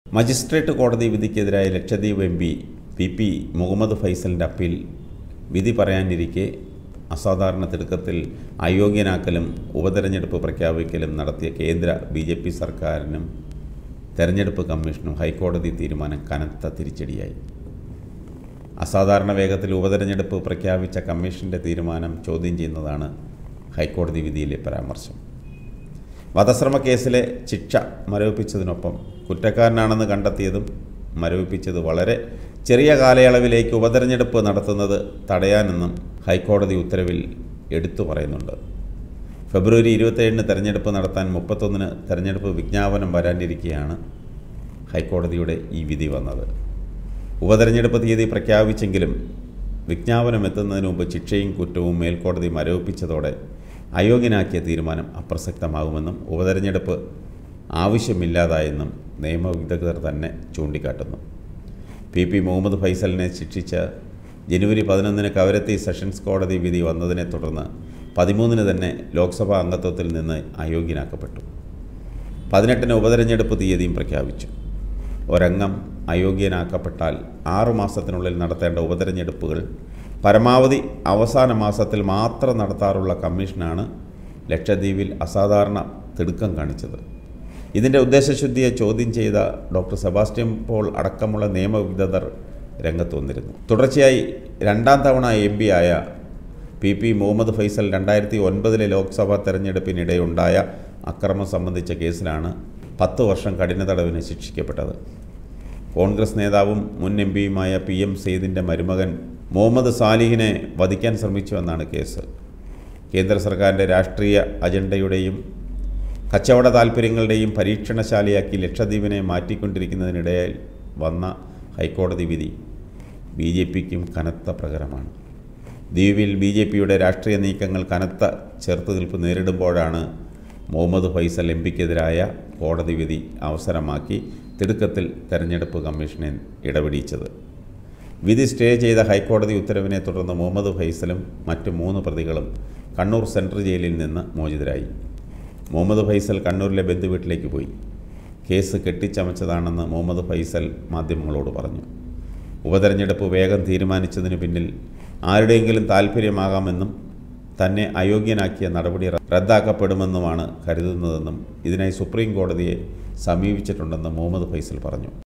magistrate കോടതി വിധിക്കെതിരായ Lakshadweep M P P P Muhammad ഫൈസലിൻ്റെ അപ്പീൽ വിധി പറയാനിരിക്കെ അസാധാരണ തിടുക്കത്തിൽ അയോഗ്യനാക്കലും ഉപതെരഞ്ഞെടുപ്പ് പ്രഖ്യാപിക്കലും നടത്തിയ കേന്ദ്ര ബി ജെ പി സർക്കാരിനും തെരഞ്ഞെടുപ്പ് കമ്മീഷനും ഹൈക്കോടതി തീരുമാനം കനത്ത തിരിച്ചടിയായി അസാധാരണ വേഗത്തിൽ ഉപതെരഞ്ഞെടുപ്പ് പ്രഖ്യാപിച്ച കമ്മീഷൻ്റെ തീരുമാനം ചോദ്യം ചെയ്യുന്നതാണ് ഹൈക്കോടതി വിധിയിലെ പരാമർശം വധശ്രമ കേസിലെ ശിക്ഷ മരവിപ്പിച്ചതിനൊപ്പം കുറ്റക്കാരനാണെന്ന് കണ്ടെത്തിയതും മരവിപ്പിച്ചത് വളരെ ചെറിയ കാലയളവിലേക്ക് ഉപതെരഞ്ഞെടുപ്പ് നടത്തുന്നത് തടയാനെന്നും ഹൈക്കോടതി ഉത്തരവിൽ എടുത്തു പറയുന്നുണ്ട് ഫെബ്രുവരി ഇരുപത്തേഴിന് തെരഞ്ഞെടുപ്പ് നടത്താൻ മുപ്പത്തൊന്നിന് തെരഞ്ഞെടുപ്പ് വിജ്ഞാപനം വരാനിരിക്കെയാണ് ഹൈക്കോടതിയുടെ ഈ വിധി വന്നത് ഉപതെരഞ്ഞെടുപ്പ് തീയതി പ്രഖ്യാപിച്ചെങ്കിലും വിജ്ഞാപനം എത്തുന്നതിന് മുമ്പ് ശിക്ഷയും കുറ്റവും മേൽക്കോടതി മരവിപ്പിച്ചതോടെ അയോഗ്യനാക്കിയ തീരുമാനം അപ്രസക്തമാകുമെന്നും ഉപതെരഞ്ഞെടുപ്പ് ആവശ്യമില്ലാതായെന്നും നിയമവിദഗ്ധർ തന്നെ ചൂണ്ടിക്കാട്ടുന്നു പി പി മുഹമ്മദ് ഫൈസലിനെ ശിക്ഷിച്ച ജനുവരി പതിനൊന്നിന് കവരത്തി സെഷൻസ് കോടതി വിധി വന്നതിനെ തുടർന്ന് പതിമൂന്നിന് തന്നെ ലോക്സഭാ അംഗത്വത്തിൽ നിന്ന് അയോഗ്യനാക്കപ്പെട്ടു പതിനെട്ടിന് ഉപതെരഞ്ഞെടുപ്പ് തീയതിയും പ്രഖ്യാപിച്ചു ഒരംഗം അയോഗ്യനാക്കപ്പെട്ടാൽ ആറു മാസത്തിനുള്ളിൽ നടത്തേണ്ട ഉപതെരഞ്ഞെടുപ്പുകൾ പരമാവധി അവസാന മാസത്തിൽ മാത്രം നടത്താറുള്ള കമ്മീഷനാണ് ലക്ഷദ്വീപിൽ അസാധാരണ തിടുക്കം കാണിച്ചത് ഇതിൻ്റെ ഉദ്ദേശശുദ്ധിയെ ചോദ്യം ചെയ്ത ഡോക്ടർ സെബാസ്റ്റ്യൻ പോൾ അടക്കമുള്ള നിയമവിദഗ്ധർ രംഗത്ത് വന്നിരുന്നു തുടർച്ചയായി രണ്ടാം തവണ എം പി ആയ പി പി മുഹമ്മദ് ഫൈസൽ രണ്ടായിരത്തി ഒൻപതിലെ ലോക്സഭാ തെരഞ്ഞെടുപ്പിനിടെയുണ്ടായ അക്രമം സംബന്ധിച്ച കേസിലാണ് പത്ത് വർഷം കഠിന തടവിന് ശിക്ഷിക്കപ്പെട്ടത് കോൺഗ്രസ് നേതാവും മുൻ എം പിയുമായ പി എം സെയ്ദിൻ്റെ മരുമകൻ മുഹമ്മദ് സാലിഹിനെ വധിക്കാൻ ശ്രമിച്ചുവെന്നാണ് കേസ് കേന്ദ്ര സർക്കാരിൻ്റെ രാഷ്ട്രീയ അജണ്ടയുടെയും കച്ചവട താൽപ്പര്യങ്ങളുടെയും പരീക്ഷണശാലയാക്കി ലക്ഷദ്വീപിനെ മാറ്റിക്കൊണ്ടിരിക്കുന്നതിനിടയിൽ വന്ന ഹൈക്കോടതി വിധി ബി ജെ പിക്കും കനത്ത പ്രകരമാണ് ദ്വീപിൽ ബി ജെ പിയുടെ രാഷ്ട്രീയ നീക്കങ്ങൾ കനത്ത ചെറുത്തുനിൽപ്പ് നേരിടുമ്പോഴാണ് മുഹമ്മദ് ഫൈസൽ എം പിക്കെതിരായ കോടതി വിധി അവസരമാക്കി തിടുക്കത്തിൽ തെരഞ്ഞെടുപ്പ് കമ്മീഷനെ ഇടപെടിച്ചത് വിധി സ്റ്റേ ചെയ്ത ഹൈക്കോടതി ഉത്തരവിനെ തുടർന്ന് മുഹമ്മദ് ഫൈസലും മറ്റു മൂന്ന് പ്രതികളും കണ്ണൂർ സെൻട്രൽ ജയിലിൽ നിന്ന് മോചിതരായി മുഹമ്മദ് ഫൈസൽ കണ്ണൂരിലെ ബന്ധുവീട്ടിലേക്ക് പോയി കേസ് കെട്ടിച്ചമച്ചതാണെന്ന് മുഹമ്മദ് ഫൈസൽ മാധ്യമങ്ങളോട് പറഞ്ഞു ഉപതെരഞ്ഞെടുപ്പ് വേഗം തീരുമാനിച്ചതിന് പിന്നിൽ ആരുടെയെങ്കിലും താൽപ്പര്യമാകാമെന്നും തന്നെ അയോഗ്യനാക്കിയ നടപടി റദ്ദാക്കപ്പെടുമെന്നുമാണ് കരുതുന്നതെന്നും ഇതിനായി സുപ്രീം കോടതിയെ സമീപിച്ചിട്ടുണ്ടെന്ന് മുഹമ്മദ് ഫൈസൽ പറഞ്ഞു